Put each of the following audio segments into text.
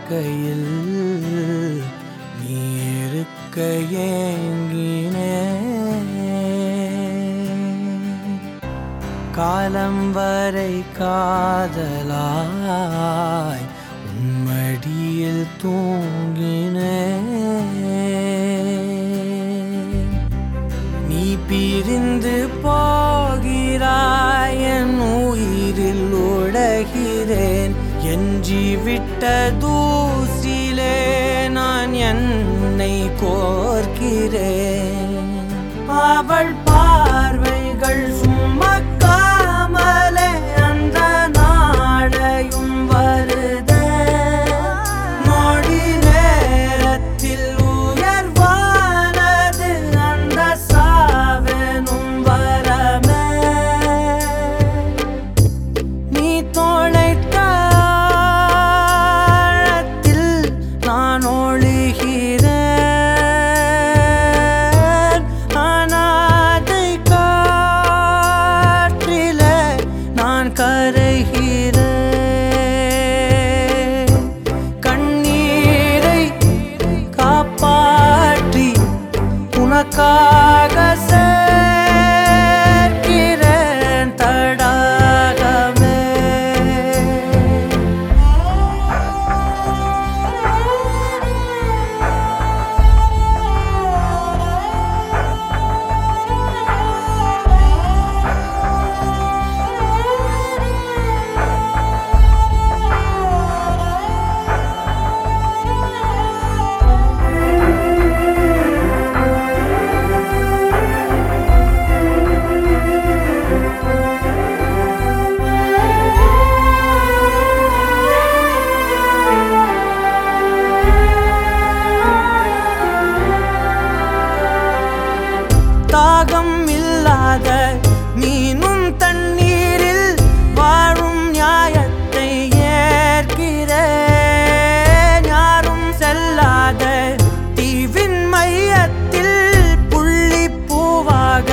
வாழ்க்கையில் நீ இருக்க ஏங்கினே காலம் வரை காதலாய் உன்மடியில் தூங்கினே நீ பிரிந்து போகிறாய் என் உயிரில் உடைகிறேன் எஞ்சி விட்ட தூசிலே நான் என்னை கோர்க்கிறேன் அவள் பார்வைகள் சுமக்காமலே அந்த நாடையும் வருதே நொடி நேரத்தில் உயர்வானது அந்த சாவெனும் வரமே நீ தொலைத்த ஆழத்தில் நான் ஒழுகிறேன் அனாதை காற்றிலே நான் கரைகிறேன் கண்ணீரை காப்பாற்றி உனக்காக சேர்க்கிறேன் தடாகமே தாகம் இல்லாத மீனும் தண்ணீரில் வாழும் நியாயத்தை ஏற்கிறேன் யாரும் செல்லாத தீவின் மையத்தில் புள்ளி பூவாக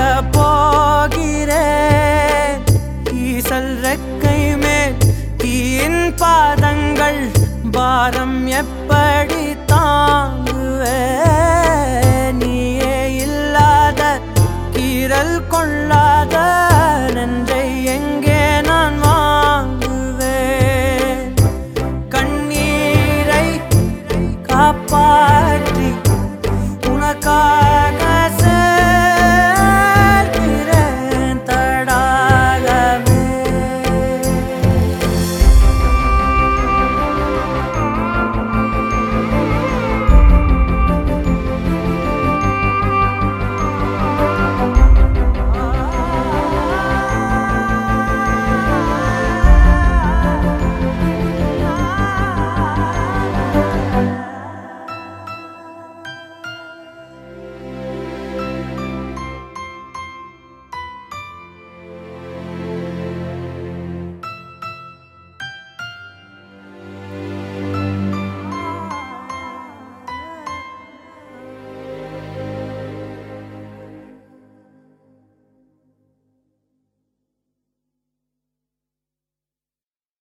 போகிறேன் ஈசல் ரெக்கை மேல் தீயின் பாதங்கள் பாரம் எப்படி தாங்குவே நீயே இல்லாத கீரல் கொள்ளாத நன்றை எங்கே நான் வாங்குவேன் கண்ணீரை காப்பாற்றி உனக்காக